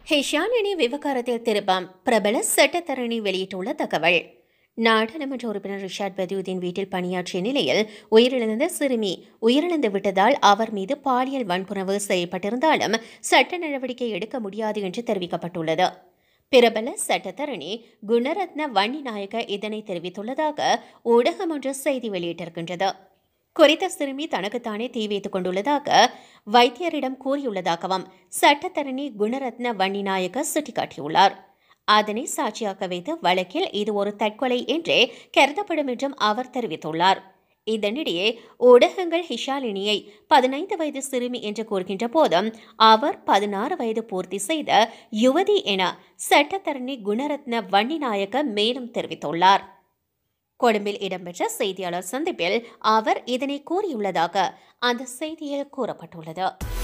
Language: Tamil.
ஹிஷாலினி விவகாரத்தில் திருப்பம் பிரபல சட்டத்தரணி வெளியிட்டுள்ள தகவல் நாடாளுமன்ற உறுப்பினர் ரிஷாட் பதியுதீன் வீட்டில் பணியாற்றிய நிலையில் உயிரிழந்த சிறுமி உயிரிழந்து விட்டதால் அவர் மீது பாலியல் வன்புணர்வு செய்யப்பட்டிருந்தாலும் சட்ட நடவடிக்கை எடுக்க முடியாது என்று தெரிவிக்கப்பட்டுள்ளது பிரபல சட்டத்தரணி குணரத்ன வன்னிநாயக இதனை தெரிவித்துள்ளதாக ஊடகம் ஒன்று செய்தி வெளியிட்டிருக்கின்றது குறித்த சிறுமி தனக்குத்தானே தீ வைத்துக் கொண்டுள்ளதாக வைத்தியரிடம் கூறியுள்ளதாகவும் சட்டத்தரணி குணரத்ன வன்னிநாயக்க சுட்டிக்காட்டியுள்ளார் அதனை சாட்சியாக்க வைத்த வழக்கில் இது ஒரு தற்கொலை என்றே கருதப்படும் என்றும் அவர் தெரிவித்துள்ளார் இதனிடையே ஊடகங்கள் ஹிஷாலினியை பதினைந்து வயது சிறுமி என்று கூறுகின்ற போதும் அவர் பதினாறு வயது பூர்த்தி செய்த யுவதி என சட்டத்தரணி குணரத்ன வன்னிநாயக்க மேலும் தெரிவித்துள்ளார் கொழும்பில் இடம்பெற்ற செய்தியாளர் சந்திப்பில் அவர் இதனை கூறியுள்ளதாக அந்த செய்தியில் கூறப்பட்டுள்ளது